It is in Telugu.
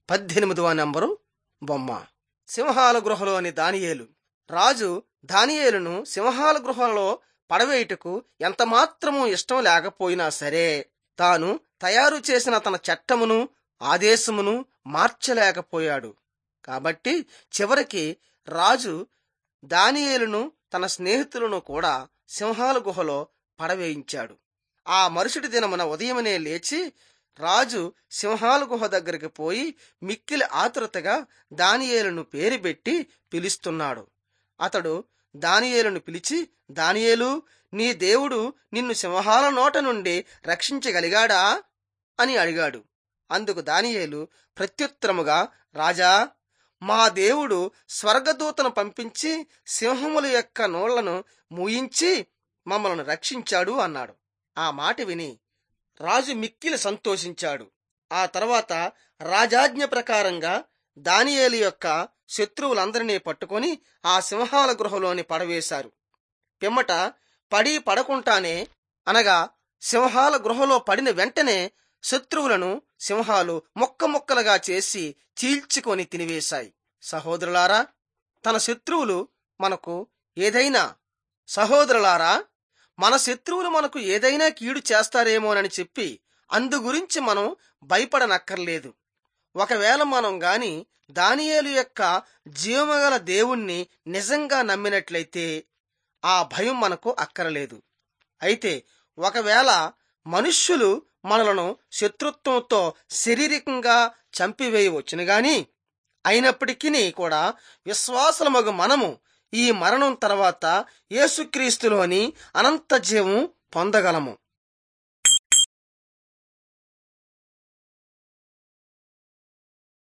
పద్దెనిమిదవ నంబరు బొమ్మ సింహాల గృహలోని దానియేలు రాజు దానియేలును సింహాల గృహలో పడవేయుటకు ఎంతమాత్రమూ ఇష్టం లేకపోయినా సరే తాను తయారు చేసిన తన చట్టమును ఆదేశమును మార్చలేకపోయాడు కాబట్టి చివరికి రాజు దానియేలును తన స్నేహితులను కూడా సింహాల గుహలో పడవేయించాడు ఆ మరుసటి దినమున ఉదయమనే లేచి రాజు సింహాల గుహ దగ్గరికి పోయి మిక్కిలి ఆతురతగా దానియేలును పేరు పెట్టి పిలుస్తున్నాడు అతడు దానియేలును పిలిచి దానియేలు నీ దేవుడు నిన్ను సింహాల నోట నుండి రక్షించగలిగాడా అని అడిగాడు అందుకు దానియేలు ప్రత్యుత్తరముగా రాజా మా దేవుడు స్వర్గదూతను పంపించి సింహముల యొక్క నోళ్లను మూయించి మమ్మల్ని రక్షించాడు అన్నాడు ఆ మాట విని రాజు మిక్కిలి సంతోషించాడు ఆ తర్వాత రాజాజ్ఞ ప్రకారంగా దానియేలు యొక్క శత్రువులందరినీ పట్టుకొని ఆ సింహాల గృహలోని పడవేశారు పిమ్మట పడి పడకుండానే అనగా సింహాల గృహలో పడిన వెంటనే శత్రువులను సింహాలు ముక్క ముక్కలుగా చేసి చీల్చుకొని తినివేశాయి సహోదరులారా తన శత్రువులు మనకు ఏదైనా సహోదరులారా మన శత్రువులు మనకు ఏదైనా కీడు చేస్తారేమోనని చెప్పి అందు గురించి మనం భయపడనక్కర్లేదు ఒకవేళ మనం గాని దానియేలు యొక్క జీవమగల దేవుణ్ణి నిజంగా నమ్మినట్లయితే ఆ భయం మనకు అక్కరలేదు అయితే ఒకవేళ మనుష్యులు మనలను శత్రుత్వంతో శారీరకంగా చంపివేయవచ్చును గాని అయినప్పటికీ కూడా విశ్వాసలమగు మనము ఈ మరణం తర్వాత యేసుక్రీస్తులోని అనంత జీవం పొందగలము